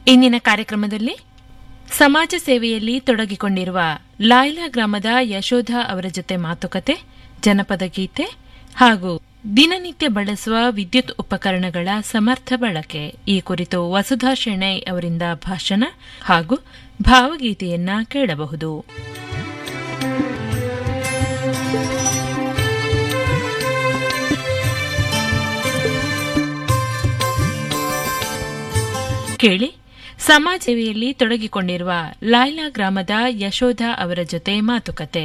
ಇಂದಿನ ಕಾರ್ಯಕ್ರಮದಲ್ಲಿ ಸಮಾಜ ಸೇವೆಯಲ್ಲಿ ತೊಡಗಿಕೊಂಡಿರುವ ಲಾಯ್ಲಾ ಗ್ರಾಮದ ಯಶೋಧ ಅವರ ಜೊತೆ ಮಾತುಕತೆ ಜನಪದ ಗೀತೆ ಹಾಗೂ ದಿನನಿತ್ಯ ಬಳಸುವ ವಿದ್ಯುತ್ ಉಪಕರಣಗಳ ಸಮರ್ಥ ಬಳಕೆ ಈ ಕುರಿತು ವಸುಧಾ ಶೆಣೈ ಅವರಿಂದ ಭಾಷಣ ಹಾಗೂ ಭಾವಗೀತೆಯನ್ನ ಕೇಳಬಹುದು ಕೇಳಿ ಸಮಾಜ ಸೇವೆಯಲ್ಲಿ ತೊಡಗಿಕೊಂಡಿರುವ ಲಾಯ್ಲಾ ಗ್ರಾಮದ ಯಶೋಧ ಅವರ ಜೊತೆ ಮಾತುಕತೆ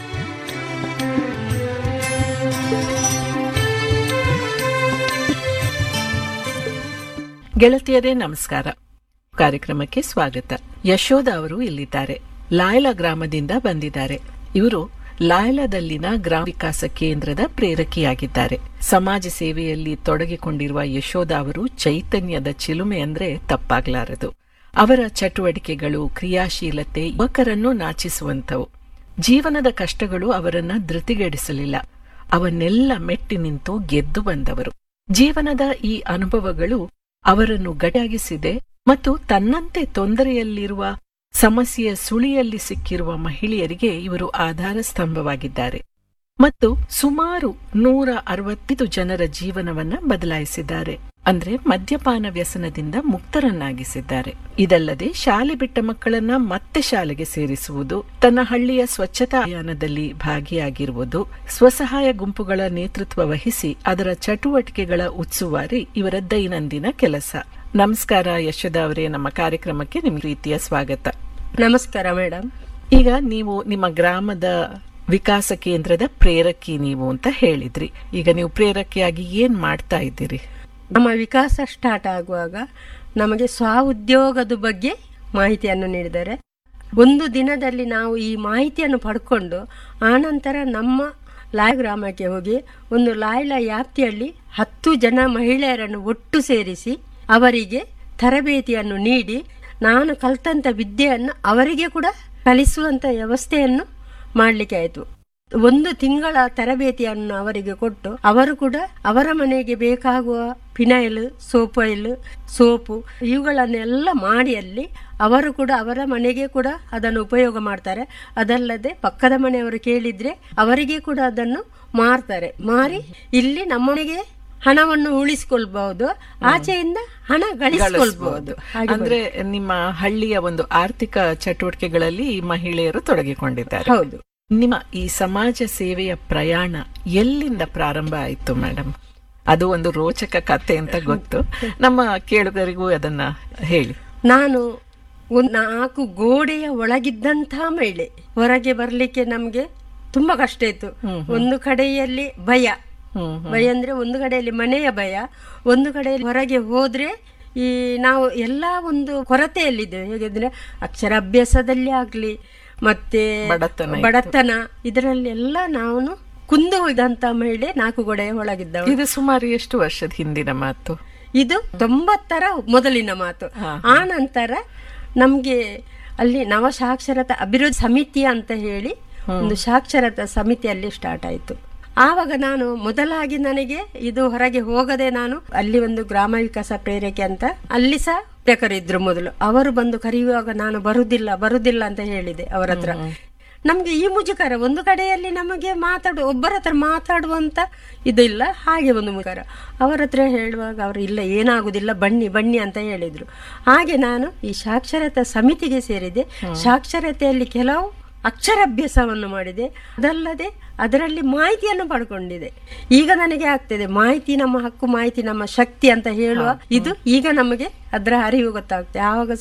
ಗೆಳತಿಯರೇ ನಮಸ್ಕಾರ ಕಾರ್ಯಕ್ರಮಕ್ಕೆ ಸ್ವಾಗತ ಯಶೋಧ ಅವರು ಇಲ್ಲಿದ್ದಾರೆ ಲಾಯ್ಲಾ ಗ್ರಾಮದಿಂದ ಬಂದಿದ್ದಾರೆ ಇವರು ಲಾಯ್ಲಾದಲ್ಲಿನ ಗ್ರಾಮ ವಿಕಾಸ ಕೇಂದ್ರದ ಪ್ರೇರಕಿಯಾಗಿದ್ದಾರೆ ಸಮಾಜ ಸೇವೆಯಲ್ಲಿ ತೊಡಗಿಕೊಂಡಿರುವ ಯಶೋಧ ಅವರು ಚೈತನ್ಯದ ಚಿಲುಮೆ ಅಂದ್ರೆ ತಪ್ಪಾಗ್ಲಾರದು ಅವರ ಚಟುವಟಿಕೆಗಳು ಕ್ರಿಯಾಶೀಲತೆ ಯುವಕರನ್ನು ನಾಚಿಸುವಂತವು ಜೀವನದ ಕಷ್ಟಗಳು ಅವರನ್ನ ಧೃತಿಗೆಡಿಸಲಿಲ್ಲ ಅವನ್ನೆಲ್ಲ ಮೆಟ್ಟಿ ನಿಂತು ಗೆದ್ದು ಬಂದವರು ಜೀವನದ ಈ ಅನುಭವಗಳು ಅವರನ್ನು ಗಟ್ಟಿಯಾಗಿಸಿದೆ ಮತ್ತು ತನ್ನಂತೆ ತೊಂದರೆಯಲ್ಲಿರುವ ಸಮಸ್ಯೆಯ ಸುಳಿಯಲ್ಲಿ ಸಿಕ್ಕಿರುವ ಮಹಿಳೆಯರಿಗೆ ಇವರು ಆಧಾರ ಸ್ತಂಭವಾಗಿದ್ದಾರೆ ಮತ್ತು ಸುಮಾರು ನೂರ ಅರವತ್ತೈದು ಜನರ ಜೀವನವನ್ನ ಬದಲಾಯಿಸಿದ್ದಾರೆ ಅಂದ್ರೆ ಮದ್ಯಪಾನ ವ್ಯಸನದಿಂದ ಮುಕ್ತರನ್ನಾಗಿಸಿದ್ದಾರೆ ಇದಲ್ಲದೆ ಶಾಲೆ ಬಿಟ್ಟ ಮಕ್ಕಳನ್ನ ಮತ್ತೆ ಶಾಲೆಗೆ ಸೇರಿಸುವುದು ತನ್ನ ಹಳ್ಳಿಯ ಸ್ವಚ್ಛತಾ ಅಭಿಯಾನದಲ್ಲಿ ಭಾಗಿಯಾಗಿರುವುದು ಸ್ವಸಹಾಯ ಗುಂಪುಗಳ ನೇತೃತ್ವ ವಹಿಸಿ ಅದರ ಚಟುವಟಿಕೆಗಳ ಉತ್ಸುವಾರಿ ಇವರ ದೈನಂದಿನ ಕೆಲಸ ನಮಸ್ಕಾರ ಯಶೋಧ ಅವರೇ ನಮ್ಮ ಕಾರ್ಯಕ್ರಮಕ್ಕೆ ನಿಮ್ ರೀತಿಯ ಸ್ವಾಗತ ನಮಸ್ಕಾರ ಮೇಡಮ್ ಈಗ ನೀವು ನಿಮ್ಮ ಗ್ರಾಮದ ವಿಕಾಸ ಕೇಂದ್ರದ ಪ್ರೇರಕಿ ನೀವು ಅಂತ ಹೇಳಿದ್ರಿ ಈಗ ನೀವು ಪ್ರೇರಕಿಯಾಗಿ ಏನ್ ಮಾಡ್ತಾ ಇದ್ದೀರಿ ನಮ್ಮ ವಿಕಾಸ ಸ್ಟಾರ್ಟ್ ಆಗುವಾಗ ನಮಗೆ ಸ್ವ ಉದ್ಯೋಗದ ಬಗ್ಗೆ ಮಾಹಿತಿಯನ್ನು ನೀಡಿದ್ದಾರೆ ಒಂದು ದಿನದಲ್ಲಿ ನಾವು ಈ ಮಾಹಿತಿಯನ್ನು ಪಡ್ಕೊಂಡು ಆನಂತರ ನಮ್ಮ ಲಾಯ್ ಗ್ರಾಮಕ್ಕೆ ಹೋಗಿ ಒಂದು ಲಾಯ್ಲ ವ್ಯಾಪ್ತಿಯಲ್ಲಿ ಹತ್ತು ಜನ ಮಹಿಳೆಯರನ್ನು ಒಟ್ಟು ಸೇರಿಸಿ ಅವರಿಗೆ ತರಬೇತಿಯನ್ನು ನೀಡಿ ನಾನು ಕಲ್ತಂತ ವಿದ್ಯೆಯನ್ನು ಅವರಿಗೆ ಕೂಡ ಕಲಿಸುವಂತ ವ್ಯವಸ್ಥೆಯನ್ನು ಮಾಡಲಿಕ್ಕೆ ಆಯಿತು ಒಂದು ತಿಂಗಳ ತರಬೇತಿಯನ್ನು ಅವರಿಗೆ ಕೊಟ್ಟು ಅವರು ಕೂಡ ಅವರ ಮನೆಗೆ ಬೇಕಾಗುವ ಫಿನೈಲ್ ಸೋಪ್ ಆಯಿಲ್ ಸೋಪು ಇವುಗಳನ್ನೆಲ್ಲ ಮಾಡಿ ಅಲ್ಲಿ ಅವರು ಕೂಡ ಅವರ ಮನೆಗೆ ಕೂಡ ಅದನ್ನು ಉಪಯೋಗ ಮಾಡ್ತಾರೆ ಅದಲ್ಲದೆ ಪಕ್ಕದ ಮನೆಯವರು ಕೇಳಿದ್ರೆ ಅವರಿಗೆ ಕೂಡ ಅದನ್ನು ಮಾರ್ತಾರೆ ಮಾರಿ ಇಲ್ಲಿ ನಮ್ಮನೆಗೆ ಹಣವನ್ನು ಉಳಿಸಿಕೊಳ್ಬಹುದು ಆಚೆಯಿಂದ ಹಣ ಗಳಿಸಿಕೊಳ್ಬಹುದು ಹಾಗೆ ಅಂದ್ರೆ ನಿಮ್ಮ ಹಳ್ಳಿಯ ಒಂದು ಆರ್ಥಿಕ ಚಟುವಟಿಕೆಗಳಲ್ಲಿ ಈ ಮಹಿಳೆಯರು ತೊಡಗಿಕೊಂಡಿದ್ದಾರೆ ಹೌದು ನಿಮ್ಮ ಈ ಸಮಾಜ ಸೇವೆಯ ಪ್ರಯಾಣ ಎಲ್ಲಿಂದ ಪ್ರಾರಂಭ ಆಯ್ತು ಮೇಡಮ್ ಅದು ಒಂದು ರೋಚಕ ಕತೆ ಅಂತ ಗೊತ್ತು ನಮ್ಮ ಕೇಳುಗರಿಗೂ ಅದನ್ನ ಹೇಳಿ ನಾನು ಒಂದು ನಾಲ್ಕು ಗೋಡೆಯ ಒಳಗಿದ್ದಂತಹ ಮಹಿಳೆ ಹೊರಗೆ ಬರ್ಲಿಕ್ಕೆ ನಮ್ಗೆ ತುಂಬಾ ಕಷ್ಟ ಇತ್ತು ಒಂದು ಕಡೆಯಲ್ಲಿ ಭಯ ಹ್ಮ್ ಭಯ ಅಂದ್ರೆ ಒಂದು ಕಡೆಯಲ್ಲಿ ಮನೆಯ ಭಯ ಒಂದು ಕಡೆಯಲ್ಲಿ ಹೊರಗೆ ಹೋದ್ರೆ ಈ ನಾವು ಎಲ್ಲಾ ಒಂದು ಕೊರತೆಯಲ್ಲಿದ್ದೇವೆ ಹೇಗೆಂದ್ರೆ ಅಕ್ಷರಾಭ್ಯಾಸದಲ್ಲಿ ಆಗ್ಲಿ ಮತ್ತೆ ಬಡತನ ಇತ್ತು. ಬಡತನ ಇದರಲ್ಲೆಲ್ಲ ನಾನು ಕುಂದು ಹೋದಂತ ಮಹಿಳೆ ನಾಲ್ಕು ಗೋಡೆಯ ಒಳಗಿದ್ದವಳು ಇದು ಸುಮಾರು ಎಷ್ಟು ವರ್ಷದ ಹಿಂದಿನ ಮಾತು ಇದು ತೊಂಬತ್ತರ ಮೊದಲಿನ ಮಾತು ಆ ನಂತರ ನಮ್ಗೆ ಅಲ್ಲಿ ನವ ಸಾಕ್ಷರತಾ ಅಭಿವೃದ್ಧಿ ಸಮಿತಿ ಅಂತ ಹೇಳಿ ಒಂದು ಸಾಕ್ಷರತಾ ಸಮಿತಿಯಲ್ಲಿ ಸ್ಟಾರ್ಟ್ ಆಯಿತು ಆವಾಗ ನಾನು ಮೊದಲಾಗಿ ನನಗೆ ಇದು ಹೊರಗೆ ಹೋಗದೆ ನಾನು ಅಲ್ಲಿ ಒಂದು ಗ್ರಾಮ ವಿಕಾಸ ಪ್ರೇರಕೆ ಅಂತ ಅಲ್ಲಿ ಸಹ ಕರೆಯಿದ್ರು ಮೊದಲು ಅವರು ಬಂದು ಕರೆಯುವಾಗ ನಾನು ಬರುದಿಲ್ಲ ಬರುದಿಲ್ಲ ಅಂತ ಹೇಳಿದೆ ಅವರ ಹತ್ರ ನಮ್ಗೆ ಈ ಮುಜುಕರ ಒಂದು ಕಡೆಯಲ್ಲಿ ನಮಗೆ ಮಾತಾಡು ಒಬ್ಬರ ಹತ್ರ ಮಾತಾಡುವಂತ ಇದಿಲ್ಲ ಹಾಗೆ ಒಂದು ಮುಜುಕರ ಅವರ ಹತ್ರ ಹೇಳುವಾಗ ಅವರು ಇಲ್ಲ ಏನಾಗುದಿಲ್ಲ ಬನ್ನಿ ಬನ್ನಿ ಅಂತ ಹೇಳಿದ್ರು ಹಾಗೆ ನಾನು ಈ ಸಾಕ್ಷರತಾ ಸಮಿತಿಗೆ ಸೇರಿದೆ ಸಾಕ್ಷರತೆಯಲ್ಲಿ ಕೆಲವು ಅಕ್ಷರಾಭ್ಯಾಸವನ್ನು ಮಾಡಿದೆ ಅದಲ್ಲದೆ ಅದರಲ್ಲಿ ಮಾಹಿತಿಯನ್ನು ಪಡ್ಕೊಂಡಿದೆ ಈಗ ನನಗೆ ಆಗ್ತದೆ ಮಾಹಿತಿ ನಮ್ಮ ಹಕ್ಕು ಮಾಹಿತಿ ನಮ್ಮ ಶಕ್ತಿ ಅಂತ ಹೇಳುವ ಇದು ಈಗ ನಮಗೆ ಅದರ ಅರಿವು ಗೊತ್ತಾಗ್ತದೆ ಆವಾಗ